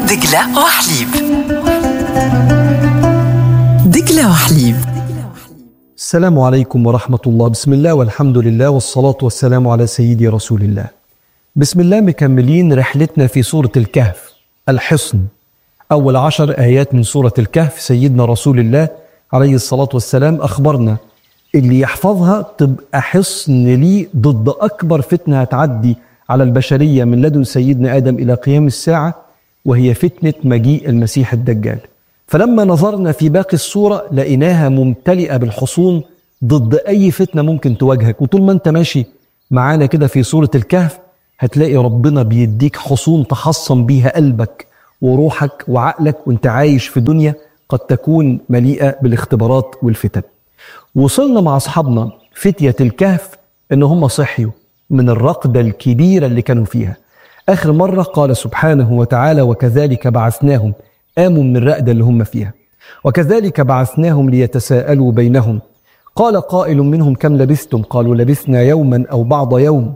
دقلة وحليب دقلة وحليب السلام عليكم ورحمة الله بسم الله والحمد لله والصلاة والسلام على سيدي رسول الله بسم الله مكملين رحلتنا في سورة الكهف الحصن أول عشر آيات من سورة الكهف سيدنا رسول الله عليه الصلاة والسلام أخبرنا اللي يحفظها تبقى حصن ليه ضد أكبر فتنة هتعدي على البشرية من لدن سيدنا آدم إلى قيام الساعة وهي فتنة مجيء المسيح الدجال فلما نظرنا في باقي الصورة لقيناها ممتلئة بالحصون ضد أي فتنة ممكن تواجهك وطول ما أنت ماشي معانا كده في سورة الكهف هتلاقي ربنا بيديك حصون تحصن بيها قلبك وروحك وعقلك وانت عايش في دنيا قد تكون مليئة بالاختبارات والفتن وصلنا مع أصحابنا فتية الكهف إن هم صحيوا من الرقدة الكبيرة اللي كانوا فيها آخر مرة قال سبحانه وتعالى وكذلك بعثناهم قاموا من الرقدة اللي هم فيها وكذلك بعثناهم ليتساءلوا بينهم قال قائل منهم كم لبثتم قالوا لبثنا يوما أو بعض يوم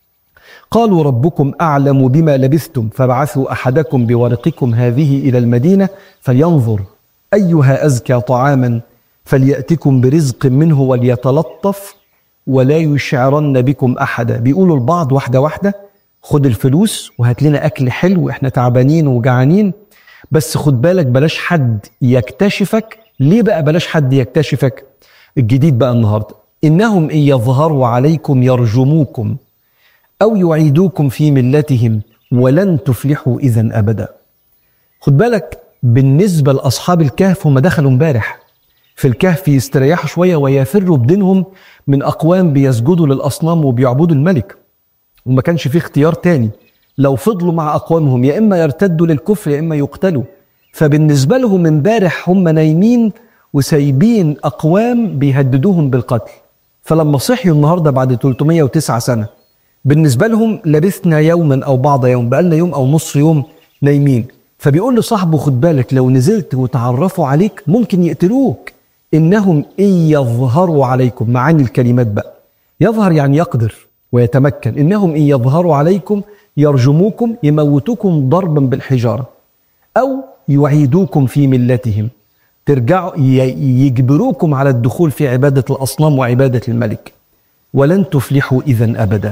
قالوا ربكم أعلم بما لبثتم فبعثوا أحدكم بورقكم هذه إلى المدينة فلينظر أيها أزكى طعاما فليأتكم برزق منه وليتلطف ولا يشعرن بكم أحدا بيقولوا البعض واحدة واحدة خد الفلوس وهات لنا أكل حلو إحنا تعبانين وجعانين بس خد بالك بلاش حد يكتشفك ليه بقى بلاش حد يكتشفك الجديد بقى النهاردة إنهم إن يظهروا عليكم يرجموكم أو يعيدوكم في ملتهم ولن تفلحوا إذا أبدا خد بالك بالنسبة لأصحاب الكهف هم دخلوا امبارح في الكهف يستريحوا شوية ويفروا بدينهم من أقوام بيسجدوا للأصنام وبيعبدوا الملك وما كانش فيه اختيار تاني لو فضلوا مع أقوامهم يا إما يرتدوا للكفر يا إما يقتلوا فبالنسبة لهم امبارح هم نايمين وسايبين أقوام بيهددوهم بالقتل فلما صحيوا النهاردة بعد 309 سنة بالنسبة لهم لبثنا يوما أو بعض يوم بقالنا يوم أو نص يوم نايمين فبيقول لصاحبه خد بالك لو نزلت وتعرفوا عليك ممكن يقتلوك إنهم إن يظهروا عليكم معاني الكلمات بقى يظهر يعني يقدر ويتمكن إنهم إن يظهروا عليكم يرجموكم يموتوكم ضربا بالحجارة أو يعيدوكم في ملتهم ترجعوا ي- يجبروكم على الدخول في عبادة الأصنام وعبادة الملك ولن تفلحوا إذا أبدا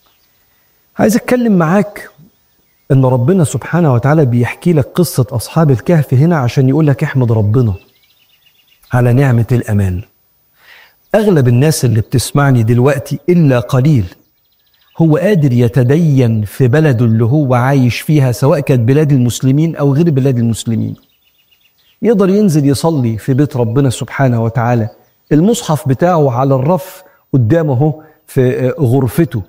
عايز أتكلم معاك ان ربنا سبحانه وتعالى بيحكي لك قصه اصحاب الكهف هنا عشان يقول لك احمد ربنا على نعمه الامان اغلب الناس اللي بتسمعني دلوقتي الا قليل هو قادر يتدين في بلده اللي هو عايش فيها سواء كانت بلاد المسلمين او غير بلاد المسلمين يقدر ينزل يصلي في بيت ربنا سبحانه وتعالى المصحف بتاعه على الرف قدامه اهو في غرفته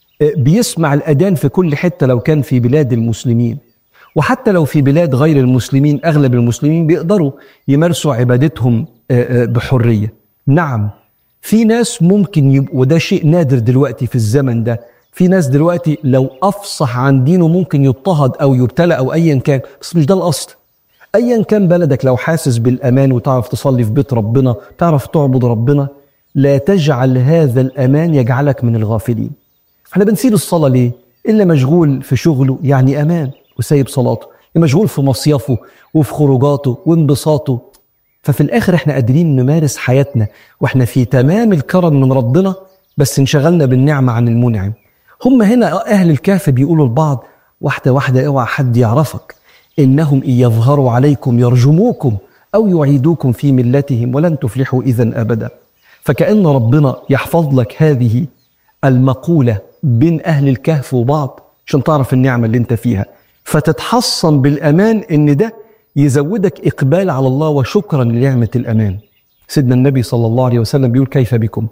بيسمع الأذان في كل حتة لو كان في بلاد المسلمين وحتى لو في بلاد غير المسلمين أغلب المسلمين بيقدروا يمارسوا عبادتهم بحرية نعم في ناس ممكن يبقوا وده شيء نادر دلوقتي في الزمن ده في ناس دلوقتي لو أفصح عن دينه ممكن يضطهد أو يبتلى أو أيا كان بس مش ده الأصل أيا كان بلدك لو حاسس بالأمان وتعرف تصلي في بيت ربنا تعرف تعبد ربنا لا تجعل هذا الأمان يجعلك من الغافلين احنا بنسيب الصلاة ليه؟ إلا مشغول في شغله يعني أمان وسايب صلاته مشغول في مصيفه وفي خروجاته وانبساطه ففي الآخر احنا قادرين نمارس حياتنا واحنا في تمام الكرم من ربنا بس انشغلنا بالنعمة عن المنعم هم هنا أهل الكهف بيقولوا لبعض واحدة واحدة اوعى حد يعرفك إنهم إن يظهروا عليكم يرجموكم أو يعيدوكم في ملتهم ولن تفلحوا إذا أبدا فكأن ربنا يحفظ لك هذه المقولة بين أهل الكهف وبعض عشان تعرف النعمة اللي انت فيها فتتحصن بالأمان إن ده يزودك إقبال على الله وشكرا لنعمة الأمان سيدنا النبي صلى الله عليه وسلم بيقول كيف بكم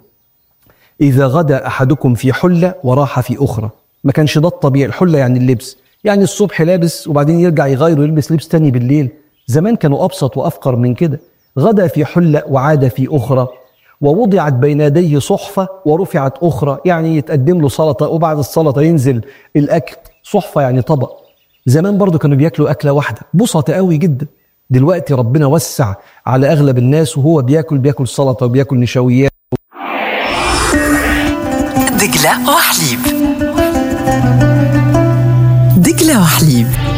إذا غدا أحدكم في حلة وراح في أخرى ما كانش ده الطبيعي الحلة يعني اللبس يعني الصبح لابس وبعدين يرجع يغير ويلبس لبس تاني بالليل زمان كانوا أبسط وأفقر من كده غدا في حلة وعاد في أخرى ووضعت بين يديه صحفة ورفعت أخرى يعني يتقدم له سلطة وبعد السلطة ينزل الأكل صحفة يعني طبق زمان برضو كانوا بياكلوا أكلة واحدة بسطة قوي جدا دلوقتي ربنا وسع على أغلب الناس وهو بياكل بياكل سلطة وبياكل نشويات دقلة وحليب دقلة وحليب